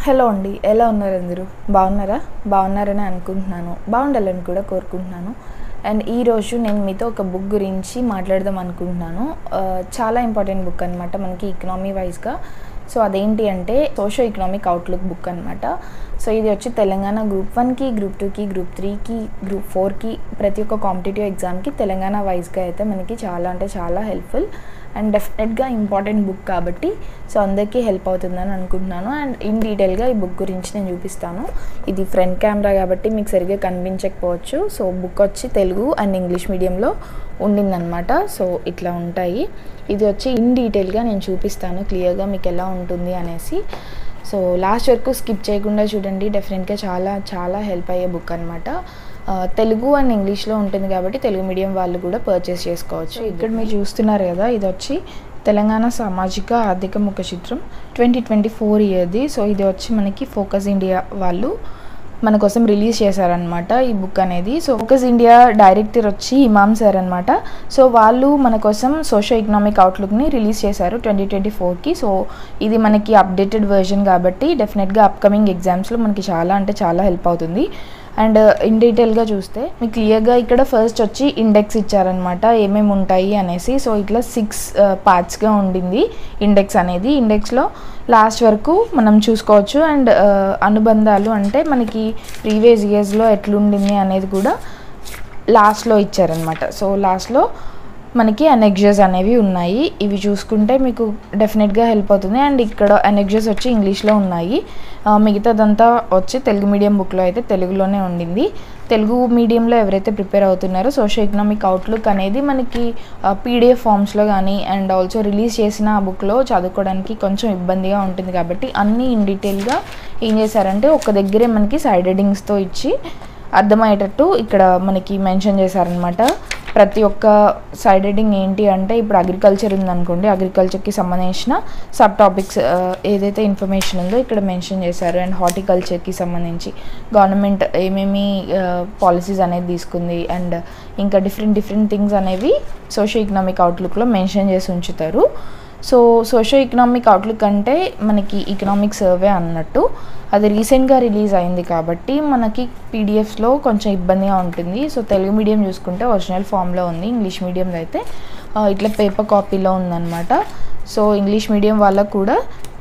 hello అండి ఎలా ఉన్నారు అందరూ బాగున్నారా బాగున్నారని అనుకుంటున్నాను బాగుండాలని కూడా కోరుకుంటున్నాను అండ్ ఈరోజు నేను మీతో ఒక బుక్ గురించి మాట్లాడదాం అనుకుంటున్నాను ఆ, చాలా ఇంపార్టెంట్ బుక్ అనమాట మనకి ఎకనామీ వైజ్గా సో అదేంటి అంటే సోషో ఎకనామిక్ అవుట్లుక్ బుక్ అనమాట సో ఇది వచ్చి తెలంగాణ గ్రూప్ వన్కి గ్రూప్ టూకి గ్రూప్ త్రీకి గ్రూప్ ఫోర్కి ప్రతి ఒక్క కాంపిటేటివ్ ఎగ్జామ్కి తెలంగాణ వైజ్గా అయితే మనకి చాలా అంటే చాలా హెల్ప్ఫుల్ అండ్ డెఫినెట్గా ఇంపార్టెంట్ బుక్ కాబట్టి సో అందరికీ హెల్ప్ అవుతుందని అనుకుంటున్నాను అండ్ ఇన్ డీటెయిల్గా ఈ బుక్ గురించి నేను చూపిస్తాను ఇది ఫ్రంట్ కెమెరా కాబట్టి మీకు సరిగ్గా కనిపించకపోవచ్చు సో బుక్ వచ్చి తెలుగు అండ్ ఇంగ్లీష్ మీడియంలో ఉండిందనమాట సో ఇట్లా ఉంటాయి ఇది వచ్చి ఇన్ డీటెయిల్గా నేను చూపిస్తాను క్లియర్గా మీకు ఎలా ఉంటుంది అనేసి సో లాస్ట్ వరకు స్కిప్ చేయకుండా చూడండి డెఫినెట్గా చాలా చాలా హెల్ప్ అయ్యే బుక్ అనమాట తెలుగు అండ్ ఇంగ్లీష్లో ఉంటుంది కాబట్టి తెలుగు మీడియం వాళ్ళు కూడా పర్చేస్ చేసుకోవచ్చు ఇక్కడ మీరు చూస్తున్నారు కదా ఇది వచ్చి తెలంగాణ సామాజిక ఆర్థిక ముఖ చిత్రం ట్వంటీ ట్వంటీ ఫోర్ ఇయర్ది సో ఇది వచ్చి మనకి ఫోకస్ ఇండియా వాళ్ళు మన కోసం రిలీజ్ చేశారనమాట ఈ బుక్ అనేది సో ఫోకస్ ఇండియా డైరెక్టర్ వచ్చి ఇమామ్ సార్ అనమాట సో వాళ్ళు మన కోసం సోషో ఎకనామిక్ అవుట్లుక్ని రిలీజ్ చేశారు ట్వంటీ ట్వంటీ ఫోర్కి సో ఇది మనకి అప్డేటెడ్ వర్జన్ కాబట్టి డెఫినెట్గా అప్కమింగ్ ఎగ్జామ్స్లో మనకి చాలా అంటే చాలా హెల్ప్ అవుతుంది అండ్ ఇన్ డీటెయిల్గా చూస్తే మీకు క్లియర్గా ఇక్కడ ఫస్ట్ వచ్చి ఇండెక్స్ ఇచ్చారనమాట ఏమేమి ఉంటాయి అనేసి సో ఇట్లా సిక్స్ పార్ట్స్గా ఉండింది ఇండెక్స్ అనేది ఇండెక్స్లో లాస్ట్ వరకు మనం చూసుకోవచ్చు అండ్ అనుబంధాలు అంటే మనకి ప్రీవియస్ ఇయర్స్లో ఎట్లుండింది అనేది కూడా లాస్ట్లో ఇచ్చారనమాట సో లాస్ట్లో మనకి అనెక్జెస్ అనేవి ఉన్నాయి ఇవి చూసుకుంటే మీకు డెఫినెట్గా హెల్ప్ అవుతుంది అండ్ ఇక్కడ అనెక్జెస్ వచ్చి ఇంగ్లీష్లో ఉన్నాయి ఆ, మిగతాదంతా వచ్చి తెలుగు మీడియం బుక్లో అయితే తెలుగులోనే ఉండింది తెలుగు మీడియంలో ఎవరైతే ప్రిపేర్ అవుతున్నారో సోషల్ ఎకనామిక్ అవుట్లుక్ అనేది మనకి పీడిఎఫ్ ఫామ్స్లో కానీ అండ్ ఆల్సో రిలీజ్ చేసిన ఆ బుక్లో చదువుకోవడానికి కొంచెం ఇబ్బందిగా ఉంటుంది కాబట్టి అన్నీ ఇన్ డీటెయిల్గా ఏం చేశారంటే ఒక దగ్గరే మనకి సైడ్ హెడింగ్స్తో ఇచ్చి అర్థమయ్యేటట్టు ఇక్కడ మనకి మెన్షన్ చేశారనమాట ప్రతి ఒక్క సైడ్ హెడింగ్ ఏంటి అంటే ఇప్పుడు అగ్రికల్చర్ ఉందనుకోండి అగ్రికల్చర్కి సంబంధించిన సబ్ టాపిక్స్ ఏదైతే ఇన్ఫర్మేషన్ ఉందో ఇక్కడ మెన్షన్ చేశారు అండ్ హార్టికల్చర్కి సంబంధించి గవర్నమెంట్ ఏమేమి పాలసీస్ అనేది తీసుకుంది అండ్ ఇంకా డిఫరెంట్ డిఫరెంట్ థింగ్స్ అనేవి సోషో ఎకనామిక్ అవుట్లుక్లో మెన్షన్ చేసి ఉంచుతారు సో సోషో ఎకనామిక్ అవుట్లుక్ అంటే మనకి ఎకనామిక్ సర్వే అన్నట్టు అది రీసెంట్గా రిలీజ్ అయింది కాబట్టి మనకి పీడిఎఫ్స్లో కొంచెం ఇబ్బందిగా ఉంటుంది సో తెలుగు మీడియం చూసుకుంటే ఒరిజినల్ ఫామ్లో ఉంది ఇంగ్లీష్ మీడియంలో అయితే ఆ, ఇట్లా పేపర్ కాపీలో ఉందన్నమాట సో ఇంగ్లీష్ మీడియం వాళ్ళకు కూడా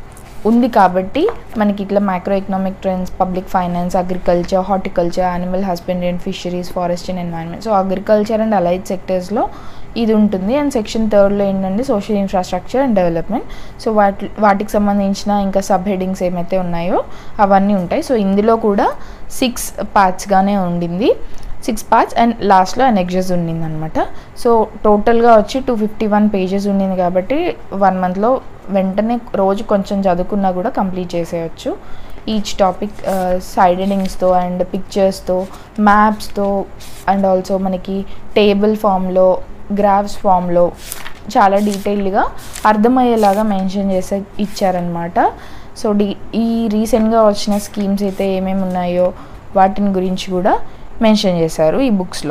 ఉంది కాబట్టి మనకి ఇట్లా micro economic trends public finance agriculture horticulture animal husbandry and fisheries forest and environment so agriculture and allied సెక్టర్స్లో ఇది ఉంటుంది అండ్ సెక్షన్ థర్డ్లో ఏంటంటే social infrastructure and development so వాటి వాటికి సంబంధించిన ఇంకా సబ్ హెడింగ్స్ ఏమైతే ఉన్నాయో అవన్నీ ఉంటాయి సో ఇందులో కూడా సిక్స్ పార్ట్స్గానే ఉండింది సిక్స్ పార్ట్స్ అండ్ లాస్ట్లో అనెక్జెస్ ఉండింది అనమాట సో టోటల్గా వచ్చి టూ ఫిఫ్టీ వన్ పేజెస్ ఉండింది కాబట్టి వన్ మంత్లో వెంటనే రోజు కొంచెం చదువుకున్నా కూడా కంప్లీట్ చేసేయచ్చు ఈచ్ టాపిక్ సైడ్ హెడింగ్స్తో అండ్ పిక్చర్స్తో మ్యాప్స్తో అండ్ ఆల్సో మనకి టేబుల్ ఫామ్లో గ్రాఫ్స్ ఫామ్లో చాలా డీటెయిల్డ్గా అర్థమయ్యేలాగా మెన్షన్ చేసే ఇచ్చారనమాట సో డీ ఈ రీసెంట్గా వచ్చిన స్కీమ్స్ అయితే ఏమేమి ఉన్నాయో వాటిని గురించి కూడా మెన్షన్ చేశారు ఈ బుక్స్లో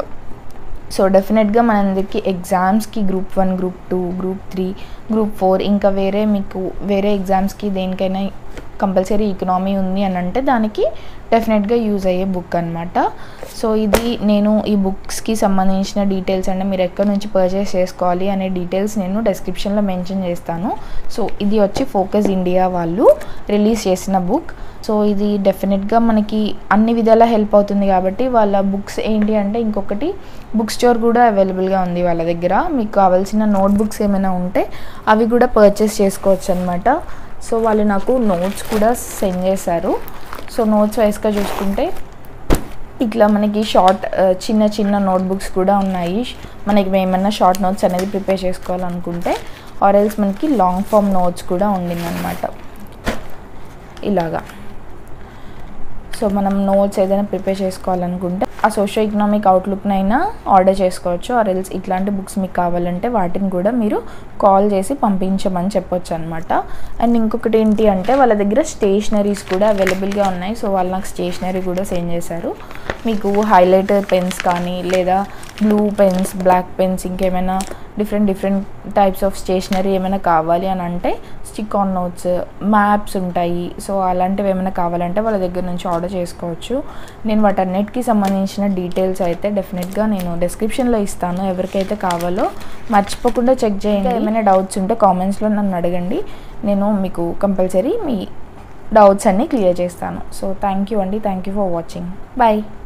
సో డెఫినెట్గా మనందరికీ ఎగ్జామ్స్కి group one group two group three group four ఇంకా వేరే మీకు వేరే ఎగ్జామ్స్కి దేనికైనా కంపల్సరీ ఎకనామీ ఉంది అని అంటే దానికి డెఫినెట్గా యూజ్ అయ్యే బుక్ అనమాట సో ఇది నేను ఈ బుక్స్కి సంబంధించిన డీటెయిల్స్ అంటే మీరు ఎక్కడి నుంచి పర్చేస్ చేసుకోవాలి అనే డీటెయిల్స్ నేను డెస్క్రిప్షన్లో మెన్షన్ చేస్తాను సో ఇది వచ్చి ఫోకస్ ఇండియా వాళ్ళు రిలీజ్ చేసిన బుక్ సో ఇది డెఫినెట్గా మనకి అన్ని విధాలా హెల్ప్ అవుతుంది కాబట్టి వాళ్ళ బుక్స్ ఏంటి అంటే ఇంకొకటి బుక్ స్టోర్ కూడా అవైలబుల్గా ఉంది వాళ్ళ దగ్గర మీకు కావాల్సిన నోట్ బుక్స్ ఏమైనా ఉంటే అవి కూడా పర్చేస్ చేసుకోవచ్చు అనమాట సో వాళ్ళు నాకు నోట్స్ కూడా సెండ్ చేశారు సో నోట్స్ వైస్గా చూసుకుంటే ఇట్లా మనకి షార్ట్ ఆ, చిన్న చిన్న నోట్బుక్స్ కూడా ఉన్నాయి మనకి ఏమన్నా షార్ట్ నోట్స్ అనేది ప్రిపేర్ చేసుకోవాలనుకుంటే ఆర్ ఎల్స్ మనకి లాంగ్ ఫామ్ నోట్స్ కూడా ఉండిందనమాట ఇలాగా సో మనం నోట్స్ ఏదైనా ప్రిపేర్ చేసుకోవాలనుకుంటే ఆ సోషో ఎకనామిక్ అవుట్లుక్నైనా ఆర్డర్ చేసుకోవచ్చు ఆర్ ఎల్స్ ఇట్లాంటి బుక్స్ మీకు కావాలంటే వాటిని కూడా మీరు కాల్ చేసి పంపించమని చెప్పొచ్చు అనమాట అండ్ ఇంకొకటి ఏంటి అంటే వాళ్ళ దగ్గర స్టేషనరీస్ కూడా అవైలబుల్గా ఉన్నాయి సో వాళ్ళు నాకు స్టేషనరీ కూడా సెండ్ చేశారు మీకు హైలైటర్ పెన్స్ కానీ లేదా బ్లూ పెన్స్ బ్లాక్ పెన్స్ ఇంకేమైనా different different types of stationery ఏమైనా కావాలి అని అంటే స్టిక్ ఆన్ నోట్స్ మ్యాప్స్ ఉంటాయి సో అలాంటివి ఏమైనా కావాలంటే వాళ్ళ దగ్గర నుంచి ఆర్డర్ చేసుకోవచ్చు నేను వాటన్నిటికీ సంబంధించిన డీటెయిల్స్ అయితే డెఫినెట్గా నేను డిస్క్రిప్షన్లో ఇస్తాను ఎవరికైతే కావాలో మర్చిపోకుండా చెక్ చేయండి ఏమైనా డౌట్స్ ఉంటే కామెంట్స్లో నన్ను అడగండి నేను మీకు కంపల్సరీ మీ డౌట్స్ అన్నీ క్లియర్ చేస్తాను సో థ్యాంక్ యూ అండి thank you for watching bye